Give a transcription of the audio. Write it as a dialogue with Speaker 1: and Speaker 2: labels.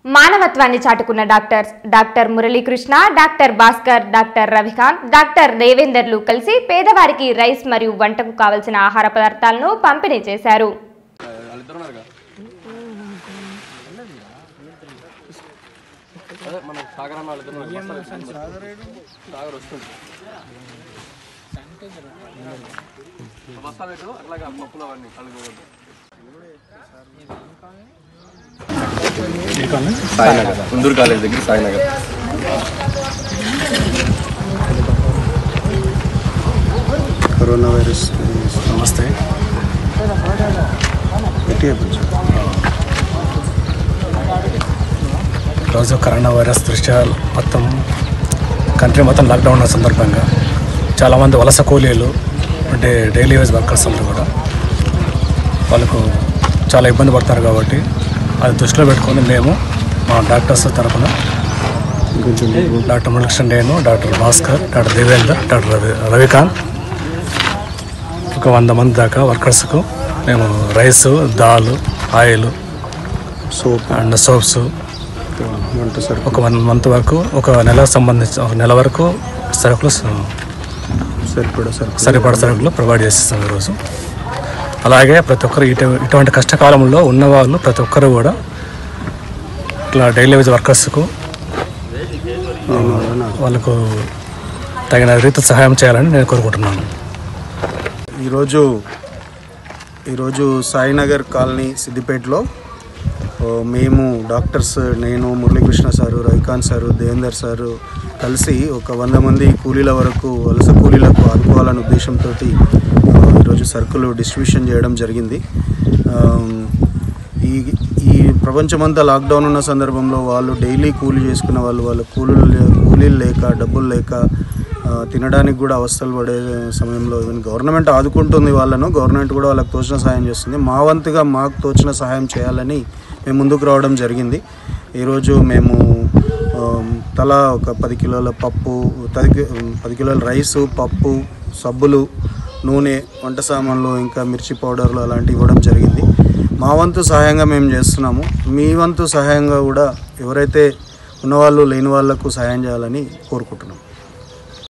Speaker 1: మానవత్వాన్ని చాటుకున్న doctors doctor Muralikrishna doctor Bhaskar doctor Ravikanth doctor దేవేందర్లు కలిసి పేదవారికి రైస్ మరియు వంటకు కావలసిన ఆహార పదార్థాలను పంపిణీ చేశారు
Speaker 2: వాళ్ళిద్దరు ఉన్నారుగా అదే మన సాగర్ అన్న వాళ్ళిద్దరు ఉన్నారు. సాగర్ వస్తుంది బస్తా పెట్టు అట్లాగే ఆ పప్పులు అవన్నీ కలుగుకోవద్దు సాయినగర్ కుందూరు కాలేజ్ దగ్గర సాయినగర్
Speaker 3: కరోనా వైరస్
Speaker 4: నమస్తే
Speaker 3: గట్టిగా
Speaker 4: ఈరోజు కరోనా వైరస్ దృష్ట్యా మొత్తం కంట్రీ మొత్తం లాక్డౌన్ ఉన్న సందర్భంగా చాలామంది వలస కూలీలు అంటే డైలీ వేజ్ వర్కర్స్ అందరూ కూడా వాళ్ళకు చాలా ఇబ్బంది పడతారు కాబట్టి అది దృష్టిలో పెట్టుకొని మేము మా డాక్టర్స్ తరఫున
Speaker 3: కొంచెం
Speaker 4: డాక్టర్ మురళకృష్ణ నేను doctor Bhaskar doctor Devender doctor Ravi Ravikanth ఒక వంద మంది దాకా వర్కర్స్కు మేము rice dal oil
Speaker 3: soap
Speaker 4: and soaps
Speaker 3: వంట సరుకు
Speaker 4: ఒక వన్ మంత్ వరకు ఒక నెల సంబంధించి ఒక నెల వరకు సరుకులు స-
Speaker 3: సరిపడా సరుకు
Speaker 4: సరిపడ సరుకులు ప్రొవైడ్ చేస్తాం ఈరోజు అలాగే ప్రతి ఒక్కరు ఇటు ఇటువంటి కష్టకాలంలో ఉన్నవాళ్ళు ప్రతి ఒక్కరు కూడా ఇట్లా డైలీ వేజ్ వర్కర్స్కు వాళ్ళకు తగిన రీతి సహాయం చేయాలని నేను కోరుకుంటున్నాను
Speaker 3: ఈరోజు ఈరోజు సాయినగర్ కాలనీ సిద్దిపేటలో ఓ, మేము డాక్టర్స్ నేను Muralikrishna sir Ravikanth sir Devender sir కలిసి ఒక వంద మంది కూలీల వరకు వలస కూలీలకు ఆదుకోవాలనే ఉద్దేశంతో ఈరోజు సరుకులు డిస్ట్రిబ్యూషన్ చేయడం జరిగింది ఆమ్, ఈ ఈ ప్రపంచమంతా లాక్డౌన్ ఉన్న సందర్భంలో వాళ్ళు డైలీ కూలీ చేసుకున్న వాళ్ళు వాళ్ళ కూలీలు లే- కూలీలు లేక డబ్బులు లేక ఆ, తినడానికి కూడా అవస్థలు పడే సమయంలో ఈవెన్ గవర్నమెంట్ ఆదుకుంటుంది వాళ్ళను గవర్నమెంట్ కూడా వాళ్ళకి తోచిన సహాయం చేస్తుంది మా వంతుగా మాకు తోచిన సహాయం చేయాలని మేము ముందుకు రావడం జరిగింది ఈరోజు మేము ఆ, తలా ఒక పది కిలోల పప్పు పది కి- పది కిలోల రైసు పప్పు సబ్బులు నూనె వంట సామాన్లు ఇంకా మిర్చి పౌడర్లు అలాంటివి ఇవ్వడం జరిగింది మా వంతు సహాయంగా మేము చేస్తున్నాము మీ వంతు సహాయంగా కూడా ఎవరైతే ఉన్నవాళ్ళు లేని వాళ్ళకు సహాయం చేయాలని కోరుకుంటున్నాం